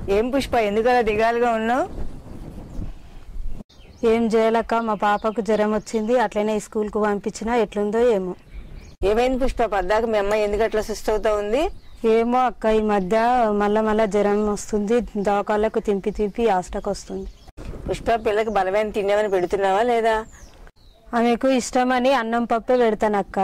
ఏం పుష్ప ఎందుకలా దిగాలుగా ఉన్నావు ఏం చేయాలక్క మా పాపకు జ్వరం వచ్చింది అట్లనే స్కూల్కు పంపించినా ఎట్లుందో ఏమో ఏమైంది పుష్ప పద్దాక మీ అమ్మాయి ఎందుకు అట్లా సుస్థ అవుతా ఉంది ఏమో అక్క ఈ మధ్య మళ్ళా మళ్ళా జ్వరం వస్తుంది దవాకాళ్ళకు తింపి తింపి హాస్టకు వస్తుంది పుష్ప పిల్లకి బలమైన తిండేమని పెడుతున్నావా లేదా ఆమెకు ఇష్టమని అన్నం పప్పే పెడతాను అక్క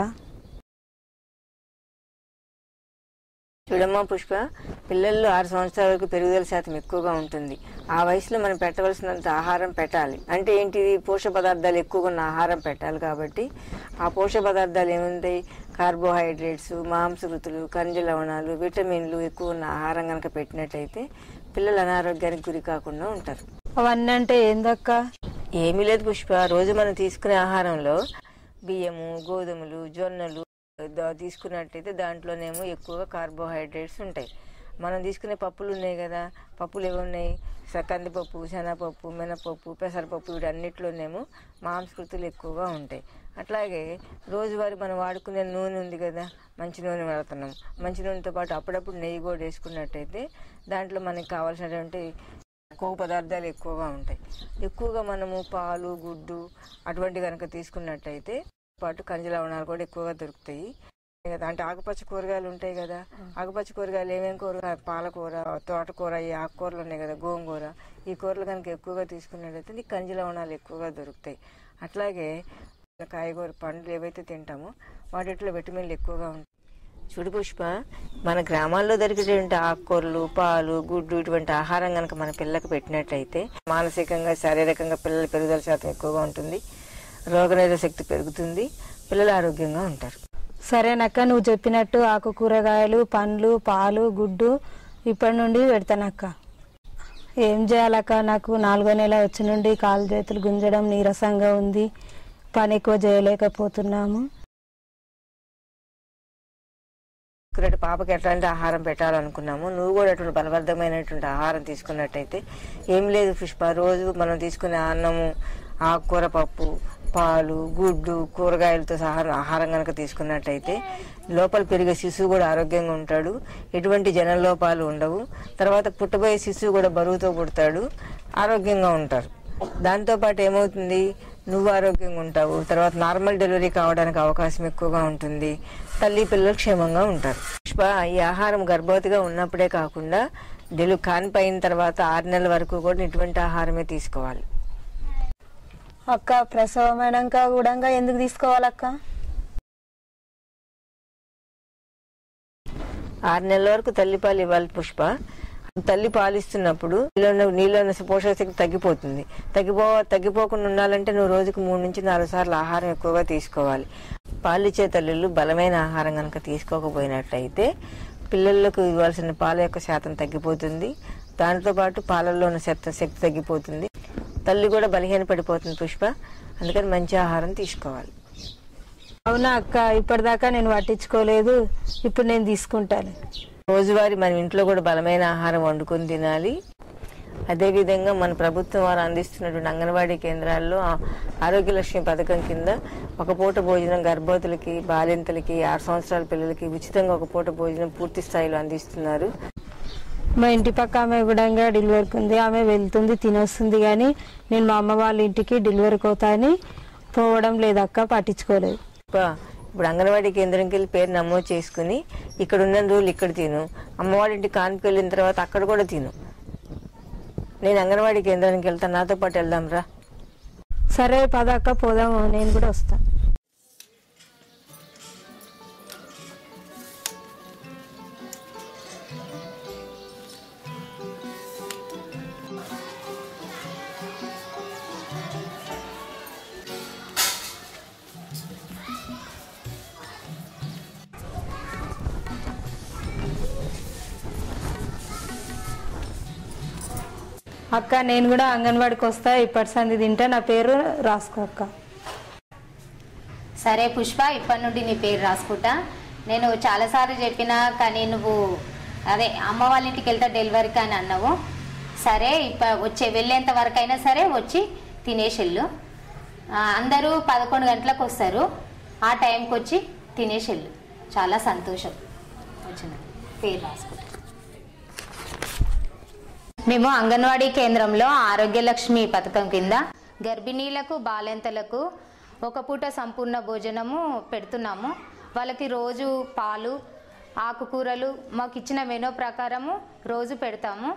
చూడమ్మా పుష్ప పిల్లల్లో ఆరు సంవత్సరాల వరకు పెరుగుదల శాతం ఎక్కువగా ఉంటుంది ఆ వయసులో మనం పెట్టవలసినంత ఆహారం పెట్టాలి అంటే ఏంటిది పోషక పదార్థాలు ఎక్కువగా ఉన్న ఆహారం పెట్టాలి కాబట్టి ఆ పోషక పదార్థాలు ఏముంటాయి కార్బోహైడ్రేట్స్ మాంసకృతులు ఖనిజ లవణాలు విటమిన్లు ఎక్కువ ఉన్న ఆహారం కనుక పెట్టినట్టయితే పిల్లలు అనారోగ్యానికి గురి కాకుండా ఉంటారు అవన్నీ అంటే ఏందక్క ఏమీ లేదు పుష్ప రోజు మనం తీసుకునే ఆహారంలో బియ్యము గోధుమలు జొన్నలు దా- తీసుకున్నట్టయితే దాంట్లోనేమో ఎక్కువగా కార్బోహైడ్రేట్స్ ఉంటాయి మనం తీసుకునే పప్పులు ఉన్నాయి కదా పప్పులు ఏవి ఉన్నాయి స- కందిపప్పు శనగపప్పు మినపప్పు పెసరపప్పు వీటన్నిటిలోనేమో మాంసకృతులు ఎక్కువగా ఉంటాయి అట్లాగే రోజువారీ మనం వాడుకునే నూనె ఉంది కదా మంచి నూనె వాడుతున్నాం మంచి నూనెతో పాటు అప్పుడప్పుడు నెయ్యి కూడా వేసుకున్నట్టయితే దాంట్లో మనకి కావాల్సినటువంటి కొవ్వు పదార్థాలు ఎక్కువగా ఉంటాయి ఎక్కువగా మనము పాలు గుడ్డు అటువంటి కనుక తీసుకున్నట్టయితే పాటు ఖనిజ లవణాలు కూడా ఎక్కువగా దొరుకుతాయి కదా, అంటే ఆకుపచ్చ కూరగాయలు ఉంటాయి కదా ఆకుపచ్చ కూరగాయలు ఏమేమి కూర పాలకూర తోటకూర ఈ ఆకుకూరలు ఉన్నాయి కదా గోంగూర ఈ కూరలు కనుక ఎక్కువగా తీసుకున్నట్టయితే నీకు ఖనిజ లవణాలు ఎక్కువగా దొరుకుతాయి అట్లాగే కాయగూర పండ్లు ఏవైతే తింటామో వాటిలో విటమిన్లు ఎక్కువగా ఉంటాయి చూడు పుష్ప మన గ్రామాల్లో దొరికేటువంటి ఆకుకూరలు పాలు గుడ్డు ఇటువంటి ఆహారం కనుక మన పిల్లలకు పెట్టినట్లయితే మానసికంగా శారీరకంగా పిల్లల పెరుగుదల శాతం ఎక్కువగా ఉంటుంది రోగనిరోధక శక్తి పెరుగుతుంది పిల్లలు ఆరోగ్యంగా ఉంటారు సరేనక్క నువ్వు చెప్పినట్టు ఆకు కూరగాయలు పండ్లు పాలు గుడ్డు ఇప్పటి నుండి పెడతానక్క ఏం చేయాలక్క నాకు నాలుగో నెల వచ్చి నుండి కాలు చేతులు గుంజడం నీరసంగా ఉంది పని ఎక్కువ చేయలేకపోతున్నాము ఇక్కడ పాపకి ఎట్లాంటి ఆహారం పెట్టాలనుకున్నాము నువ్వు కూడా అటువంటి బలవర్ధమైనటువంటి ఆహారం తీసుకున్నట్టయితే ఏం లేదు పుష్ప రోజు మనం తీసుకునే అన్నము ఆకుకూర పప్పు పాలు గుడ్డు కూరగాయలతో సహా ఆహారం కనుక తీసుకున్నట్టయితే లోపల పెరిగే శిశువు కూడా ఆరోగ్యంగా ఉంటాడు ఎటువంటి జన లోపాలు ఉండవు తర్వాత పుట్టబోయే శిశువు కూడా బరువుతో పుడతాడు ఆరోగ్యంగా ఉంటారు దాంతోపాటు ఏమవుతుంది నువ్వు ఆరోగ్యంగా ఉంటావు తర్వాత నార్మల్ డెలివరీ కావడానికి అవకాశం ఎక్కువగా ఉంటుంది తల్లి పిల్లలు క్షేమంగా ఉంటారు పుష్ప ఈ ఆహారం గర్భవతిగా ఉన్నప్పుడే కాకుండా డెలివరీ కానిపోయిన తర్వాత ఆరు నెలల వరకు కూడా ఇటువంటి ఆహారమే తీసుకోవాలి అక్క ప్రసవమైనాక కూడా ఎందుకు తీసుకోవాలక్క ఆరు నెలల వరకు తల్లిపాలు ఇవ్వాలి పుష్ప తల్లి పాలిస్తున్నప్పుడు నీలో ఉన్న- నీలో ఉన్న పోషక శక్తి తగ్గిపోతుంది తగ్గిపో తగ్గిపోకుండా ఉండాలంటే నువ్వు రోజుకు మూడు నుంచి నాలుగు సార్లు ఆహారం ఎక్కువగా తీసుకోవాలి పాలిచ్చే తల్లులు బలమైన ఆహారం కనుక తీసుకోకపోయినట్లయితే పిల్లలకు ఇవ్వాల్సిన పాల యొక్క శాతం తగ్గిపోతుంది దాంతో పాటు పాలల్లో ఉన్న శక్తి శక్తి తగ్గిపోతుంది తల్లి కూడా బలహీన పడిపోతుంది పుష్ప అందుకని మంచి ఆహారం తీసుకోవాలి అవునా అక్క ఇప్పటిదాకా నేను పట్టించుకోలేదు ఇప్పుడు నేను తీసుకుంటాను రోజువారీ మన ఇంట్లో కూడా బలమైన ఆహారం వండుకొని తినాలి అదేవిధంగా మన ప్రభుత్వం వారు అందిస్తున్నటువంటి అంగన్వాడీ కేంద్రాల్లో ఆ ఆరోగ్య లక్ష్మి పథకం కింద ఒక పూట భోజనం గర్భవతులకి బాలింతలకి ఆరు సంవత్సరాల పిల్లలకి ఉచితంగా ఒక పూట భోజనం పూర్తి స్థాయిలో అందిస్తున్నారు మా ఇంటి పక్క ఆమె కూడా డెలివరీకి ఉంది ఆమె వెళ్తుంది తినొస్తుంది కానీ నేను మా అమ్మ వాళ్ళ ఇంటికి డెలివరీకి అవుతా అని పోవడం లేదక్క పట్టించుకోలేదు పా, ఇప్పుడు అంగన్వాడీ కేంద్రంకి వెళ్ళి పేరు నమోదు చేసుకుని ఇక్కడ ఉన్న రోజులు ఇక్కడ తిను అమ్మవాడి ఇంటికి కాన్పుకి వెళ్ళిన తర్వాత అక్కడ కూడా తిను నేను అంగన్వాడీ కేంద్రానికి వెళ్తాను నాతో పాటు వెళ్దాం రా సరే పదక్క పోదాము నేను కూడా వస్తా అక్క నేను కూడా అంగన్వాడికి వస్తా ఇప్పటి సంది తింటే నా పేరు రాసుకో అక్క సరే పుష్ప ఇప్పటి నుండి నీ పేరు రాసుకుంటా నేను చాలాసార్లు చెప్పినా కానీ నువ్వు అదే అమ్మ వాళ్ళ ఇంటికి వెళ్తా డెలివరీకి అని అన్నావు సరే ఇప్ప వచ్చే వెళ్ళేంత వరకు అయినా సరే వచ్చి తినేసి వెళ్ళు ఆ, అందరూ పదకొండు గంటలకు వస్తారు ఆ టైంకి వచ్చి తినేసి వెళ్ళు చాలా సంతోషం వచ్చిన పేరు రాసుకుంటా మేము అంగన్వాడీ కేంద్రంలో ఆరోగ్య లక్ష్మి పథకం కింద గర్భిణీలకు బాలెంతలకు ఒక పూట సంపూర్ణ భోజనము పెడుతున్నాము వాళ్ళకి రోజు పాలు ఆకుకూరలు మాకు ఇచ్చిన మెనూ ప్రకారము రోజు పెడతాము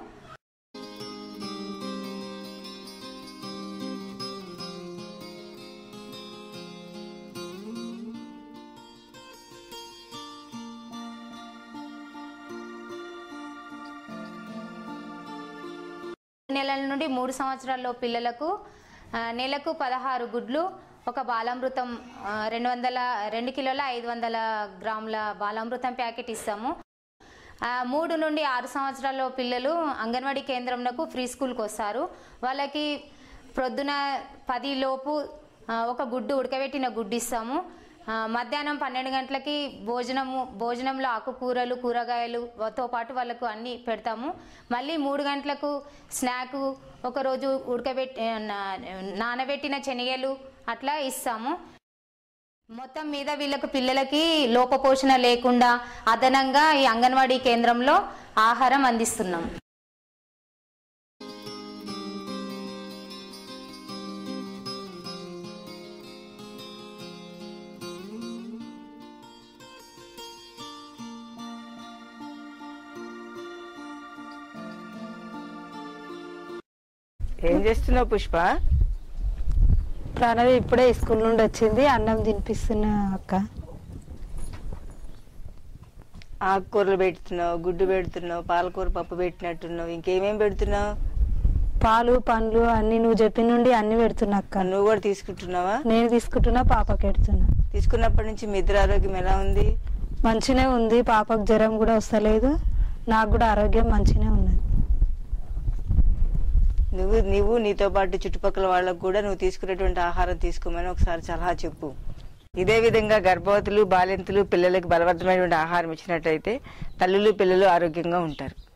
నెలల నుండి మూడు సంవత్సరాల్లో పిల్లలకు ఆ, నెలకు పదహారు గుడ్లు ఒక బాలామృతం ఆ, రెండు వందల రెండు కిలోల ఐదు వందల గ్రాముల బాలామృతం ప్యాకెట్ ఇస్తాము ఆ, మూడు నుండి ఆరు సంవత్సరాల పిల్లలు అంగన్వాడీ కేంద్రంకు ఫ్రీ స్కూల్కి వస్తారు వాళ్ళకి ప్రొద్దున పది లోపు ఆ, ఒక గుడ్డు ఉడకబెట్టిన గుడ్డు ఇస్తాము ఆ, మధ్యాహ్నం పన్నెండు గంటలకి భోజనము భోజనంలో ఆకుకూరలు కూరగాయలుతో పాటు వాళ్ళకు అన్ని పెడతాము మళ్ళీ మూడు గంటలకు స్నాక్ ఒకరోజు ఉడకబెట్టి నా- నానబెట్టిన శనగలు అట్లా ఇస్తాము మొత్తం మీద వీళ్ళకు పిల్లలకి లోపపోషణ లేకుండా అదనంగా ఈ అంగన్వాడీ కేంద్రంలో ఆహారం అందిస్తున్నాం ఏం చేస్తున్నావు పుష్ప ప్రణవి ఇప్పుడే స్కూల్ నుండి వచ్చింది అన్నం తినిపిస్తున్నా అక్క ఆకుకూరలు పెడుతున్నావు గుడ్డు పెడుతున్నావు పాలకూర పప్పు పెట్టినట్టున్నావు ఇంకేమేం పెడుతున్నావు పాలు పండ్లు అన్ని నువ్వు చెప్పిన నుండి అన్ని పెడుతున్నా అక్క నువ్వు కూడా తీసుకుంటున్నావా నేను తీసుకుంటున్నా పాపకి పెడుతున్నా తీసుకున్నప్పటి నుంచి మీ ఇద్దరు ఆరోగ్యం ఎలా ఉంది మంచినే ఉంది పాపకు జ్వరం కూడా వస్తలేదు నాకు కూడా ఆరోగ్యం మంచినే ఉన్నది నువ్వు నువ్వు నీతో పాటు చుట్టుపక్కల వాళ్ళకు కూడా నువ్వు తీసుకునేటువంటి ఆహారం తీసుకోమని ఒకసారి సలహా చెప్పు ఇదే విధంగా గర్భవతులు బాలింతలు పిల్లలకు బలవంతమైనటువంటి ఆహారం ఇచ్చినట్టయితే తల్లులు పిల్లలు ఆరోగ్యంగా ఉంటారు